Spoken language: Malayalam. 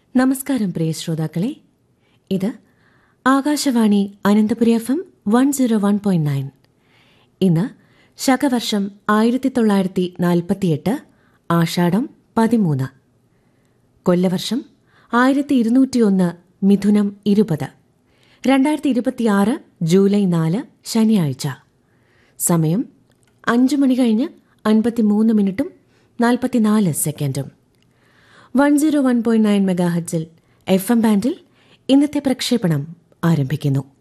നമസ്കാരം പ്രിയ ശ്രോതാക്കളെ ഇത് Akashvani Ananthapuri F M one zero one point nine ഇന്ന് ശകവർഷം ആയിരത്തി തൊള്ളായിരത്തി നാൽപ്പത്തിയെട്ട് ആഷാഢം പതിമൂന്ന് കൊല്ലവർഷം ആയിരത്തി ഇരുന്നൂറ്റിയൊന്ന് മിഥുനം ഇരുപത് രണ്ടായിരത്തി ഇരുപത്തിയാറ് ജൂലൈ നാല് ശനിയാഴ്ച സമയം അഞ്ചു മണി കഴിഞ്ഞ് അൻപത്തിമൂന്ന് മിനിറ്റും നാൽപ്പത്തിനാല് സെക്കൻഡും one zero one point nine മെഗാഹഡ്സിൽ എഫ് എം ബാൻഡിൽ ഇന്നത്തെ പ്രക്ഷേപണം ആരംഭിക്കുന്നു